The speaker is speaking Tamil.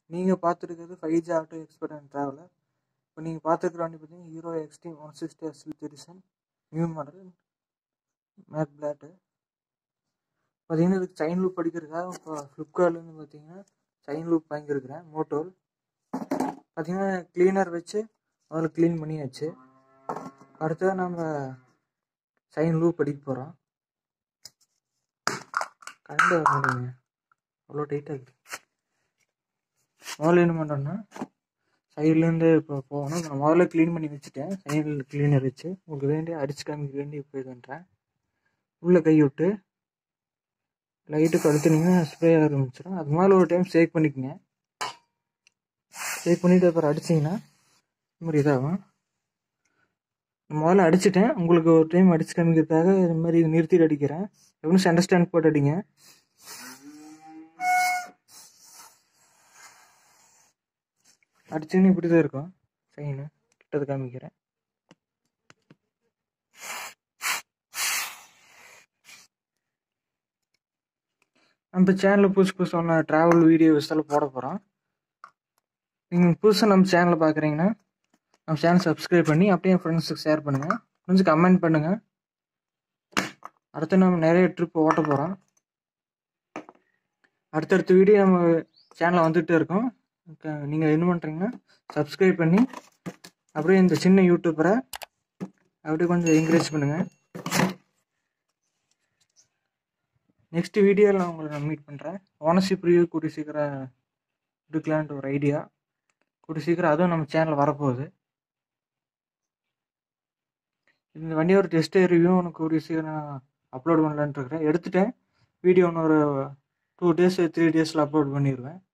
நீங்கள் பார்த்துருக்கிறது five G auto expert and traveller இப்போ நீங்கள் பார்த்துருக்குற வண்டி பார்த்தீங்கன்னா Hero Xtreme one sixty SL edition new model மேக் பிளாட்டு பார்த்தீங்கன்னா இதுக்கு செயின் லூப் அடிக்கிறதுக்காக இப்போ ஃப்ளிப்கார்ட்லேருந்து பார்த்தீங்கன்னா செயின் லூப் வாங்கியிருக்கிறேன் மோட்டோல் பார்த்தீங்கன்னா க்ளீனர் வச்சு முதல்ல க்ளீன் பண்ணியாச்சு அடுத்தது நம்ம செயின் லூப் அடிக்க போகிறோம் கரண்ட் வர முடியுங்க அவ்வளோ டைட்டாக இருக்குது முதல்ல என்ன பண்ணுறோன்னா சைட்லேருந்து இப்போ போகணும் நான் முதல்ல க்ளீன் பண்ணி வச்சுட்டேன் சைடில் க்ளீனர் வச்சு உங்களுக்கு வேண்டிய அடிச்சு காமிக்க வேண்டி இப்போ இது பண்ணுறேன் உள்ளே கை விட்டு லைட்டு கழுத்துனீங்கன்னா ஸ்ப்ரே ஆரம்பிச்சிடும் அது மேலே ஒரு டைம் ஷேக் பண்ணிக்கோங்க ஷேக் பண்ணிவிட்டு அப்புறம் அடிச்சிங்கன்னா இந்த மாதிரி இதாகும் முதல்ல அடிச்சிட்டேன் உங்களுக்கு ஒரு டைம் அடிச்சு காமிக்கிறதுக்காக இது மாதிரி நிறுத்திட்டு அடிக்கிறேன் எப்படின்னு சென்டர் ஸ்டாண்ட் போட்டு அடிங்க அடிச்சுன்னு இப்படி தான் இருக்கும் செயின் கிட்டது காமிக்கிறேன் நம்ம சேனலில் புதுசு புதுசான ட்ராவல் வீடியோஸ் எல்லாம் போட போகிறோம் நீங்கள் புதுசாக நம்ம சேனலை பார்க்குறீங்கன்னா நம்ம சேனல் சப்ஸ்கிரைப் பண்ணி அப்படியே என் ஃப்ரெண்ட்ஸுக்கு ஷேர் பண்ணுங்கள் கொஞ்சம் கமெண்ட் பண்ணுங்கள் அடுத்து நம்ம நிறைய ட்ரிப் ஓட்ட போகிறோம் அடுத்தடுத்த வீடியோ நம்ம சேனலில் வந்துகிட்டே இருக்கோம் நீங்கள் என்ன பண்ணுறீங்கன்னா சப்ஸ்கிரைப் பண்ணி அப்படியே இந்த சின்ன யூடியூப்பரை அப்படியே கொஞ்சம் என்கரேஜ் பண்ணுங்கள் நெக்ஸ்ட் வீடியோவில் நான் உங்களை நான் மீட் பண்ணுறேன் ஓனர்ஷிப் ரிவ்யூ கூடிய சீக்கிரம் எடுக்கலான்ட்டு ஒரு ஐடியா கூடிய சீக்கிரம் அதுவும் நம்ம சேனலில் வரப்போகுது இந்த வண்டியோட டெஸ்ட் ரிவ்யூ உனக்கு கூடிய சீக்கிரம் நான் அப்லோட் பண்ணலான்ட்டு இருக்கிறேன் எடுத்துட்டேன் வீடியோ இன்னொரு டூ டேஸ் த்ரீ டேஸில் அப்லோட் பண்ணிடுவேன்